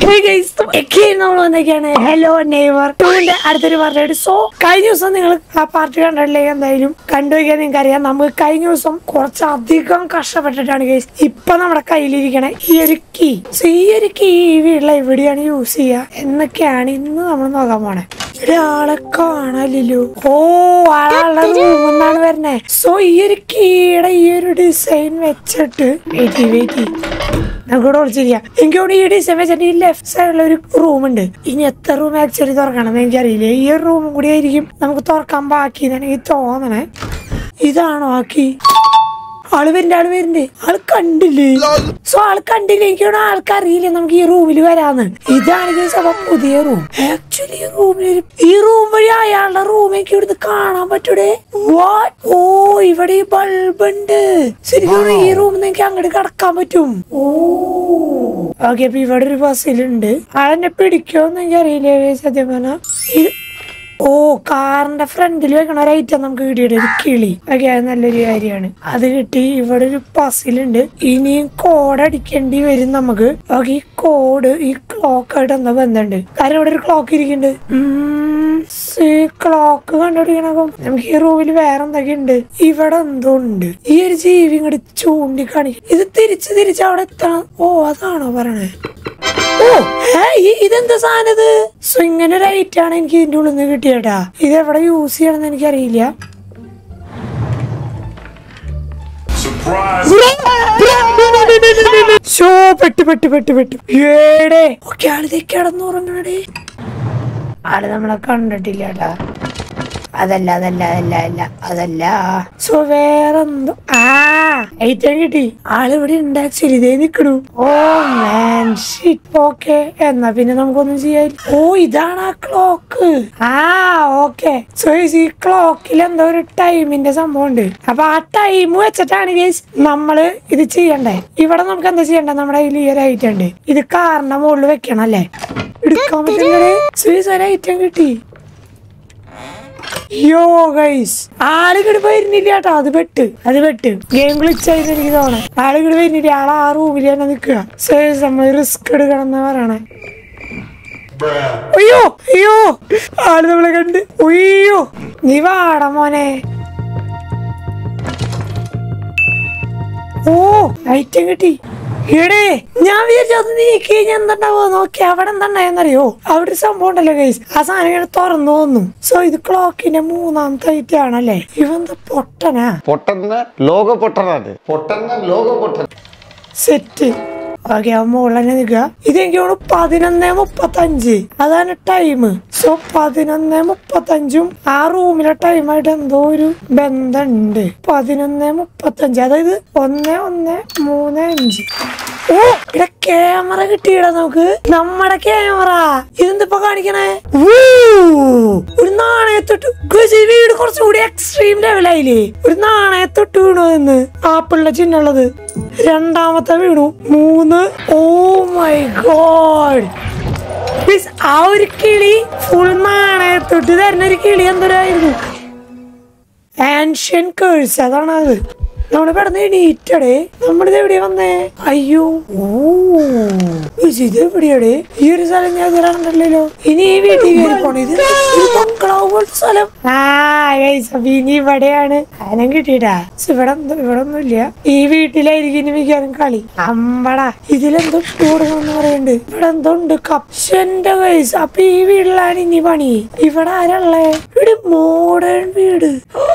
നമ്മൾ വന്നേക്കാണ് ഹലോ നെയ്വർ ടൂന്റെ അടുത്തൊരു പാർട്ടിയായിട്ട് സോ കഴിഞ്ഞ ദിവസം നിങ്ങൾ ആ പാർട്ടി കണ്ടിട്ടില്ലെങ്കിൽ എന്തായാലും കണ്ടുവയ്ക്കാൻ നിങ്ങൾക്ക് അറിയാം നമുക്ക് കഴിഞ്ഞ ദിവസം കുറച്ചധികം കഷ്ടപ്പെട്ടിട്ടാണ് ഗൈസ് ഇപ്പൊ നമ്മുടെ കയ്യിലിരിക്കണ ഈ ഒരു കീ സോ ഈ ഒരു കീ ഈ വീട്ടിൽ എവിടെയാണ് യൂസ് ചെയ്യുക എന്നൊക്കെയാണ് ഇന്ന് നമ്മൾ നോക്കാൻ പോണേ ഒരാളെ കാണലില്ലോ ഓ ആളുടെ റൂമെന്നാണ് വരണേ സോ ഈ ഒരു കീയുടെ ഈ ഒരു ഡിസൈൻ വെച്ചിട്ട് വെയിറ്റ് വെയിറ്റ് നമുക്കിവിടെ വിളിച്ചിരിക്കാം എനിക്ക് ഇവിടെ ഈ ഡിസൈൻ വെച്ചിട്ട് ഈ ലെഫ്റ്റ് സൈഡിൽ ഒരു റൂം ഉണ്ട് ഇനി എത്ര റൂം ആക്ച്വലി തുറക്കണം എന്ന് എനിക്കറിയില്ല ഈ ഒരു റൂമും കൂടി ആയിരിക്കും നമുക്ക് തുറക്കാൻ ബാക്കി എന്നാണ് എനിക്ക് തോന്നണേ ഇതാണോ ആക്കി ആള് വരുന്നുണ്ട് ആള് വരുന്നുണ്ട് ആള് കണ്ടില്ലേ സോ ആള് കണ്ടില്ല എനിക്ക് തോന്നുന്നു ആൾക്ക് അറിയില്ല നമുക്ക് ഈ റൂമിൽ വരാന്ന് ഇതാണെങ്കിൽ സഭ പുതിയ റൂം ആക്ച്വലി ഈ റൂമിൽ ഈ റൂം വഴി അയാളുടെ റൂം എനിക്ക് ഇവിടുന്ന് കാണാൻ പറ്റൂടെ വാട്ട് ഓ ഇവിടെ ഈ ബൾബ് ഉണ്ട് ശരിക്കും ഈ റൂമിൽ നിന്ന് എനിക്ക് അങ്ങോട്ട് കടക്കാൻ പറ്റും ഓ ഓക്കെ അപ്പൊ ഇവിടെ ഒരു ബസ്സിലുണ്ട് ആളെന്നെ പിടിക്കുമെന്ന് എനിക്ക് അറിയില്ല സത്യം പറഞ്ഞാ ഇത് ഓ കാറിന്റെ ഫ്രണ്ടിൽ വെക്കണ ഒരു ഐറ്റം നമുക്ക് കിട്ടിയിട്ട് ഒരു കിളി ഓക്കെ അത് നല്ലൊരു കാര്യമാണ് അത് കിട്ടി ഇവിടെ ഒരു പസിലുണ്ട് ഇനിയും കോഡ് അടിക്കേണ്ടി വരും നമുക്ക് ഓക്കെ ഈ കോഡ് ഈ ക്ലോക്ക് ആയിട്ട് എന്താ ബന്ധമുണ്ട് കാരണം ഇവിടെ ഒരു ക്ലോക്ക് ഇരിക്കുന്നുണ്ട് ഈ ക്ലോക്ക് കണ്ടുപിടിക്കണോ നമുക്ക് ഈ റൂമിൽ വേറെ എന്തൊക്കെ ഉണ്ട് ഇവിടെ എന്തോ ഉണ്ട് ഈ ഒരു ജീവി ഇങ്ങോട്ട് ചൂണ്ടി കാണിക്കും ഇത് തിരിച്ച് തിരിച്ച് അവിടെ എത്തണം ഓ അതാണോ പറയണേ ഓ ഏ, ഈ- ഇതെന്താ സാധനം ഇത് സോ ഇങ്ങനെ ഒരു ഐറ്റം ആണ് എനിക്ക് ഇതിന്റെ ഉള്ളിൽ നിന്ന് കിട്ടിയേട്ടാ ഇത് എവിടെ യൂസ് ചെയ്യണമെന്ന് എനിക്കറിയില്ല Surprise! ഷോ പെട്ട് പെട്ട് പെട്ട് പെട്ട് ഏടേ ഓക്കെ ആളിതേ കിടന്നുറങ്ങണേ ആള് നമ്മളെ കണ്ടിട്ടില്ല കേട്ടാ അതല്ല അതല്ല അതല്ല അല്ല അതല്ല സോ വേറെന്തോ ആ ഐറ്റം കിട്ടി ആള് ഇവിടെ ഉണ്ട് ആക്ച്വലി ഇതേ നിക്കണു ഓ മാൻ ഷിറ്റ് ഓക്കെ എന്നാ പിന്നെ നമുക്കൊന്നും ചെയ്യാൻ ഓ ഇതാണ് ആ ക്ലോക്ക് ആ ഓക്കെ സോ ഈ ക്ലോക്കിൽ എന്തോ ഒരു ടൈമിന്റെ സംഭവം ഉണ്ട് അപ്പൊ ആ ടൈം വെച്ചിട്ടാണ് ഗേസ് നമ്മള് ഇത് ചെയ്യണ്ടേ ഇവിടെ നമുക്ക് എന്താ ചെയ്യണ്ടേ നമ്മുടെ കയ്യിൽ ഈ ഒരു ഐറ്റം ഉണ്ട് ഇത് കാറിന്റെ മുകളിൽ വെക്കണം അല്ലേ എടുക്കാൻ പറ്റുന്നത് സീസ് ഒരു ഐറ്റം കിട്ടി യോ ഗൈസ് ആളുകൾ വരുന്നില്ല കേട്ടോ അത് പെട്ട് അത് പെട്ട് ഗെയിം ഗ്ലിച്ചായിരുന്നു എനിക്ക് തോന്നണം ആളുകൾ വരുന്നില്ല ആൾ ആ റൂമിൽ തന്നെ നിൽക്കുക സേസ് നമ്മൾ റിസ്ക് എടുക്കണം എന്ന് പറയണേ Bruh. അയ്യോ അയ്യോ ആള് നമ്മളെ കണ്ട് അയ്യോ നീ വാട മോനെ ഓ ഐറ്റം കിട്ടി എടേ ഞാൻ വിചാരിച്ചു അത് നീക്കി കഴിഞ്ഞാൽ എന്തുണ്ടാവോ നോക്കി അവിടെ എന്തുണ്ടായെന്നറിയോ അവിടെ ഒരു സംഭവം ഉണ്ടല്ലോ ഗൈസ് ആ സാധനം ഇങ്ങനെ തുറന്നു വന്നു സോ ഇത് ക്ലോക്കിന്റെ മൂന്നാമത്തെ ഐറ്റം ആണല്ലേ ഇവന്താ പൊട്ടനാ പൊട്ടന്ന് ലോക പൊട്ടനാണ് പൊട്ടന്ന് ലോക പൊട്ടൻ സെറ്റ് ഓക്കെ അവൻ മുകളിൽ തന്നെ നിൽക്കുക ഇത് എനിക്ക് തോന്നുന്നു പതിനൊന്ന് മുപ്പത്തഞ്ച് അതാണ് ടൈം സോ പതിനൊന്ന് മുപ്പത്തഞ്ചും ആ റൂമിലെ ടൈമായിട്ട് എന്തോ ഒരു ബന്ധമുണ്ട് പതിനൊന്ന് മുപ്പത്തഞ്ച് അതായത് ഒന്ന് ഒന്ന് മൂന്ന് അഞ്ച് ഓ ഇവിടെ ക്യാമറ കിട്ടിയിടാ നമുക്ക് നമ്മുടെ ക്യാമറ ഇതെന്തിപ്പോ കാണിക്കണേ ഊ, ഒരു നാണയത്തൊട്ട് ഗുസ്, ഈ വീട് കുറച്ചുകൂടി എക്സ്ട്രീം ലെവലായില്ലേ ഒരു നാണയത്തൊട്ട് വീണു എന്ന് ആപ്പിളിന്റെ ചിഹ്നമുള്ളത് രണ്ടാമത്തെ വീണു മൂന്ന് ഓ മൈ ഗോഡ് Guys, ആ ഒരു കിളി ഫുൾ നാണയത്തൊട്ട് തരുന്ന ഒരു കിളി എന്തോരായിരുന്നു ആൻഷ്യൻ കേഴ്സ് അതാണ് അത് നമ്മള് കിടന്ന് എണീറ്റടേ നമ്മളിത് എവിടെയാ വന്നേ അയ്യോ ഓ ഉയ്യ്, ഇത് എവിടെയാടേ ഈ ഒരു സ്ഥലം ഞാൻ ഇതുവരെ കണ്ടില്ലല്ലോ ഇനി ഈ വീട്ടിൽ കയറി പോണേ ഇത് ഇത് ബംഗ്ലാവ് പോലത്തെ സ്ഥലം ആ ഗൈസ് അപ്പൊ ഇനി ഇവിടെയാണ് അതിനും കിട്ടിയിട്ടാ ശ്ശ്, ഇവിടെ എന്തോ ഇവിടെ ഒന്നുമില്ല ഈ വീട്ടിലായിരിക്കും ഇനി മിക്കവാറും കളി അമ്പടാ ഇതിലെന്തോ കൂടുമെന്ന് പറയുന്നുണ്ട് ഇവിടെ എന്തോ ഉണ്ട് കപ്ഷന്റെ ഗൈസ് അപ്പൊ ഈ വീട്ടിലാണ് ഇനി പണി ഇവിടെ ആരള്ളേ ഇവിടെ മോഡേൺ വീട്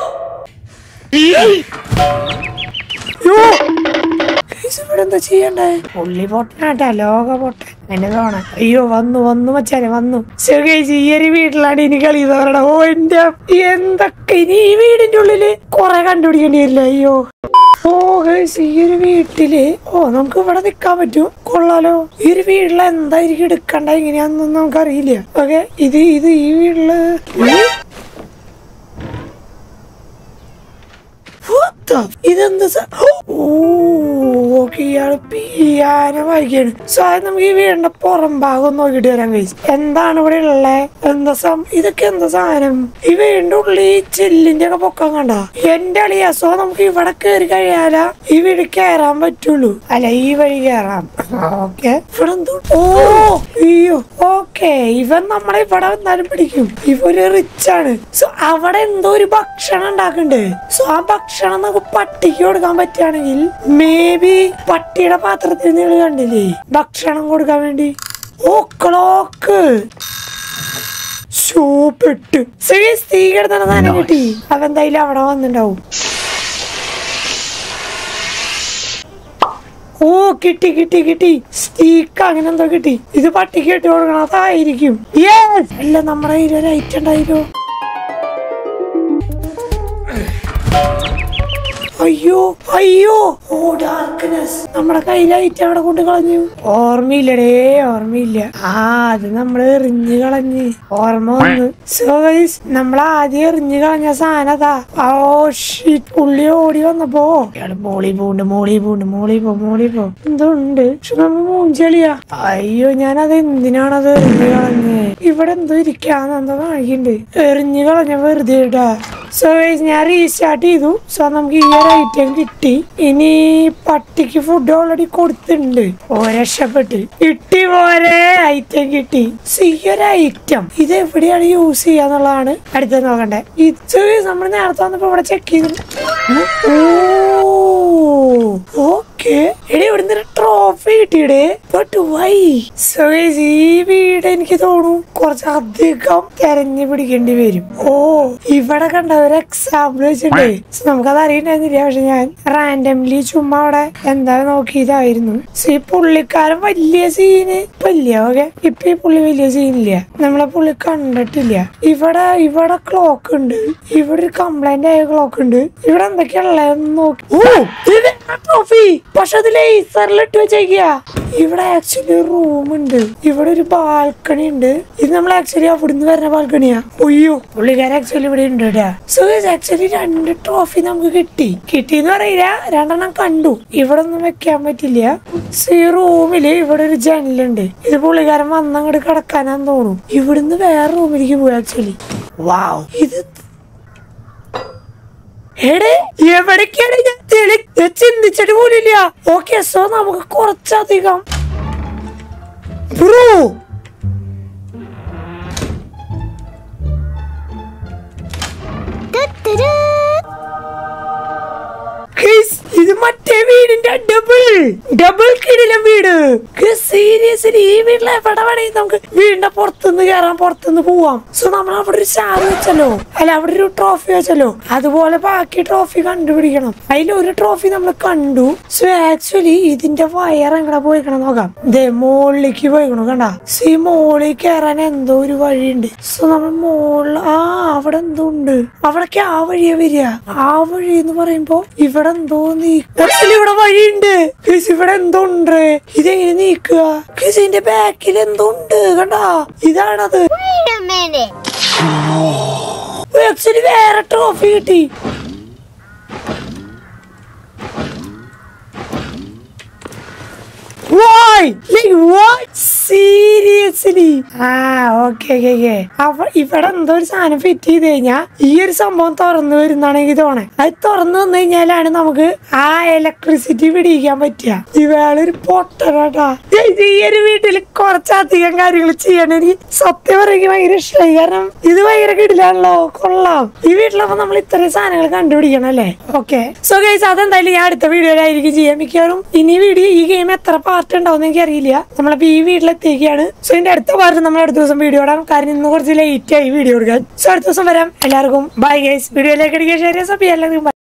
യോ ഗൈസ്, ഇവിടെ എന്താ ചെയ്യണ്ടേ പുള്ളി പൊട്ടനാട്ടാ ലോക പൊട്ടൻ എന്നെ തോണ അയ്യോ വന്നു വന്നു മച്ചാനെ വന്നു സുഖേജ് ഈ ഒരു വീട്ടിലാണ് ഇനി കളി എന്ന് പറയണ ഓ എന്റെ എന്തൊക്കെ ഇനി ഈ വീടിന്റെ ഉള്ളില് കൊറേ കണ്ടുപിടിക്കേണ്ടി വരില്ല അയ്യോ ഓ ഗൈസ് ഈ ഒരു വീട്ടില് ഓ നമുക്ക് ഇവിടെ നിക്കാൻ പറ്റും കൊള്ളാലോ ഈ ഒരു വീട്ടില് എന്തായിരിക്കും എടുക്കണ്ട എങ്ങനെയാന്നൊന്നും നമുക്കറിയില്ല ഓക്കെ ഇത് ഇത് ഈ വീട്ടില് ഏ? What the? ഇതെന്താ സ- ഓ ഓക്കെ ഇയാള് പിയാന വായിക്കാണ് സോ അത് നമുക്ക് ഈ വീടിന്റെ പുറം ഭാഗം നോക്കിട്ട് വരാൻ കഴിച്ചു എന്താണ് ഇവിടെ ഉള്ളത് എന്താ സം ഇതൊക്കെ എന്താ സാധനം ഈ വീടിന്റെ ഉള്ളിൽ ഈ ചില്ലിന്റെ ഒക്കെ പൊക്കം കണ്ട എന്റെ അളിയ സോ നമുക്ക് ഇവിടെ കയറി കഴിയാല ഈ വീട് കയറാൻ പറ്റുള്ളൂ അല്ല ഈ വഴി കയറാം ഓക്കെ ഇവിടെ എന്തോ ഓ അയ്യോ ഓക്കെ ഇവൻ നമ്മളെ ഇവിടെ വന്നാലും പിടിക്കും ഇവര് റിച്ച് ആണ് സോ അവിടെ എന്തോ ഒരു ഭക്ഷണം ഉണ്ടാക്കുന്നുണ്ട് സോ ആ ഭക്ഷണം നമുക്ക് പട്ടിക്ക് കൊടുക്കാൻ പറ്റുകയാണെങ്കിൽ മേ ബി പട്ടിയുടെ പാത്രത്തിൽ നിങ്ങൾ കണ്ടില്ലേ ഭക്ഷണം കൊടുക്കാൻ വേണ്ടി ഓ ക്ലോക്ക് ഷൂപ്പിട്ട് തീ കിടന്ന സാധനം കിട്ടി അവ എന്തായാലും അവിടെ വന്നിണ്ടാവും ഓ കിട്ടി കിട്ടി കിട്ടി സ്റ്റീക്ക് അങ്ങനെ എന്തോ കിട്ടി ഇത് പട്ടിക്ക് ഇട്ട് കൊടുക്കണം അതായിരിക്കും Yes! അല്ല നമ്മുടെ കയ്യിൽ ഒരു ഐറ്റം ഉണ്ടായില്ലോ അയ്യോ അയ്യോ ഓ ഡാർക്ക്നെസ് നമ്മുടെ കയ്യിൽ ഐറ്റം അവിടെ കൊണ്ട് കളഞ്ഞു ഓർമ്മയില്ലടേ ഓർമ്മയില്ല ആ അത് നമ്മള് എറിഞ്ഞു കളഞ്ഞ് ഓർമ്മ വന്നു സോ ഗൈസ് നമ്മൾ ആദ്യം എറിഞ്ഞു കളഞ്ഞ സാധനതാ ഓ ഷീറ്റ് പുള്ളി ഓടി വന്നപ്പോ ഇയാള് മോളി പോണ്ട് മോളി പോണ്ട് മോളി പോ മോളി പോ എന്തുണ്ട് പക്ഷെ നമ്മ മൂഞ്ചളിയാ അയ്യോ ഞാനത് എന്തിനാണത് എറിഞ്ഞു കളഞ്ഞ് ഇവിടെ എന്തോ ഇരിക്കാന്ന് എന്തോ കാണിക്കണ്ട് എറിഞ്ഞു കളഞ്ഞ വെറുതെ ഇടാ സോ ഞാൻ റീസ്റ്റാർട്ട് ചെയ്തു സോ നമുക്ക് ഈ ഒരു ഐറ്റം കിട്ടി ഇനി പട്ടിക്ക് ഫുഡ് ഓൾറെഡി കൊടുത്തിട്ടുണ്ട് ഓ രക്ഷപ്പെട്ട് കിട്ടി പോലെ ഐറ്റം കിട്ടി സോ ഈ ഒരു ഐറ്റം ഇത് എവിടെയാണ് യൂസ് ചെയ്യാന്നുള്ളതാണ് അടുത്ത നോക്കണ്ടേ ഇത് നമ്മൾ നേരത്തെ വന്നപ്പോ ഇവിടെ ചെക്ക് ചെയ്തു ഓ ഓക്കെ എടി ഇവിടുന്ന് ഒരു ട്രോഫി കിട്ടിയടേ ബട്ട് വൈ സോ ഈ വീട് എനിക്ക് തോന്നുന്നു കുറച്ചധികം തെരഞ്ഞു പിടിക്കേണ്ടി വരും ഓ ഇവിടെ കണ്ട ഒരു എക്സാമ്പിൾ വെച്ചിട്ടുണ്ട് നമുക്കത് അറിയണ്ടായിരുന്നില്ല പക്ഷെ ഞാൻ റാൻഡംലി ചുമ്മാ അവിടെ എന്താ നോക്കിയതായിരുന്നു സോ ഈ പുള്ളിക്കാരൻ വലിയ സീന് ഇപ്പൊ ഇല്ല ഓക്കെ ഇപ്പൊ ഈ പുള്ളി വലിയ സീനില്ല നമ്മളെ പുള്ളി കണ്ടിട്ടില്ല ഇവിടെ ഇവിടെ ക്ലോക്ക് ഉണ്ട് ഇവിടെ ഒരു കംപ്ലൈന്റ് ആയ ക്ലോക്ക് ഉണ്ട് ഇവിടെ എന്തൊക്കെയുള്ളതെന്ന് നോക്കി ഓ ഇത് ട്രോഫി പക്ഷെ അത് ലേസറിലിട്ട് വെച്ചേക്കാ ഇവിടെ ആക്ച്വലി റൂം ഉണ്ട് ഇവിടെ ഒരു ബാൽക്കണി ഉണ്ട് ഇത് നമ്മൾ ആക്ച്വലി അവിടുന്ന് വരുന്ന ബാൽക്കണിയാ ഒയ്യോ പുള്ളിക്കാരൻ ആക്ച്വലി ഇവിടെ ഉണ്ട് കേട്ടാ സോ ആക്ച്വലി രണ്ട് ട്രോഫി നമുക്ക് കിട്ടി കിട്ടിയെന്ന് പറയില്ല രണ്ടെണ്ണം കണ്ടു ഇവിടെ ഒന്നും വെക്കാൻ പറ്റില്ല സോ ഈ റൂമില് ഇവിടെ ഒരു ജനലുണ്ട് ഇത് പുള്ളിക്കാരൻ വന്നങ്ങോട്ട് കിടക്കാനാന്ന് തോന്നുന്നു ഇവിടുന്ന് വേറെ റൂമിലേക്ക് പോയി ആക്ച്വലി വാവ് ഇത് എടേ എവിടേക്കാണ് ഞാൻ തെളി ഞാൻ ചിന്തിച്ചിട്ട് പോലില്ല ഓക്കെ സോ നമുക്ക് കുറച്ചധികം ബ്രോ ഗയ്സ്, ഇത് മറ്റേ വീടിന്റെ ഡബിൾ ഡബിൾ കിടിലം വീട് സീരിയസ്ലി ഈ വീട്ടിൽ എവിടെ വേണമെങ്കിൽ നമുക്ക് വീടിന്റെ പുറത്തുനിന്ന് കയറാൻ പുറത്തുനിന്ന് പോവാം സോ നമ്മൾ അവിടെ ഒരു സ്റ്റാർ വെച്ചല്ലോ അല്ല അവിടെ ഒരു ട്രോഫി വെച്ചല്ലോ അതുപോലെ ബാക്കി ട്രോഫി കണ്ടുപിടിക്കണം അതിൽ ഒരു ട്രോഫി നമ്മൾ കണ്ടു സോ ആക്ച്വലി ഇതിന്റെ വയർ എങ്ങനെ പോയിക്കണം നോക്കാം ദേ മുകളിലേക്ക് പോയിക്കണം കണ്ട സോ ഈ മുകളിൽ കയറാൻ എന്തോ ഒരു വഴിയുണ്ട് സോ നമ്മൾ മുകളിൽ ആ അവിടെ എന്തോ ഉണ്ട് അവിടേക്ക് ആ വഴിയാ വരിക ആ വഴി എന്ന് പറയുമ്പോ ഇവിടെ എന്തോ നീ Actually ഇവിടെ വഴിയുണ്ട് Guys, ഇവിടെ എന്തോ ഉണ്ട് ഇതെങ്ങനെ നീക്കുക Guys, ഇതിന്റെ ബാക്കിൽ എന്തോ ഉണ്ട് കണ്ടാ ഇതാണത് Wait a minute. ആക്ച്വലി വേറെ ട്രോഫി കിട്ടി Why? Like what? Seriously? ആ ഓക്കെ ഓക്കെ ഓക്കെ അപ്പൊ ഇവിടെ എന്തോ ഒരു സാധനം ഫിറ്റ് ചെയ്ത് കഴിഞ്ഞാ ഈ ഒരു സംഭവം തുറന്നു വരുന്നാണ് എനിക്ക് തോന്നേ അത് തുറന്നു വന്നു കഴിഞ്ഞാലാണ് നമുക്ക് ആ ഇലക്ട്രിസിറ്റി പിടിക്കാൻ പറ്റുക ഇവളൊരു പൊട്ടനാട്ടാ ഈ ഒരു വീട്ടിൽ കുറച്ചധികം കാര്യങ്ങൾ ചെയ്യണം എനിക്ക് സത്യം പറയുക ഭയങ്കര ഇഷ്ടമായി കാരണം ഇത് ഭയങ്കര കിടിലാണല്ലോ കൊള്ളാം ഈ വീട്ടിലപ്പോ നമ്മൾ ഇത്രയും സാധനങ്ങൾ കണ്ടുപിടിക്കണം അല്ലേ ഓക്കെ സോ ഗൈസ് അതെന്തായാലും ഞാൻ അടുത്ത വീഡിയോയിലായിരിക്കും ചെയ്യാൻ മിക്കവാറും ഇനി വീഡിയോ ഈ ഗെയിം എത്ര പാർട്ട് ഉണ്ടാവും എനിക്ക് അറിയില്ല നമ്മളിപ്പോ ഈ വീട്ടിലെത്തിയൊക്കെയാണ് സോ ഇതിന്റെ അടുത്ത പാർട്ട് നമ്മൾ അടുത്ത ദിവസം വീഡിയോ ഇടാം കാരണം ഇന്ന് കുറച്ച് ലേറ്റ് ആയി വീഡിയോ എടുക്കാൻ സോ അടുത്ത ദിവസം വരാം എല്ലാവർക്കും ബൈ ഗൈസ് വീഡിയോയിലേക്ക് അടിക്കാൻ ഷെയർ ചെയ്യാം സോ എല്ലാവർക്കും bye.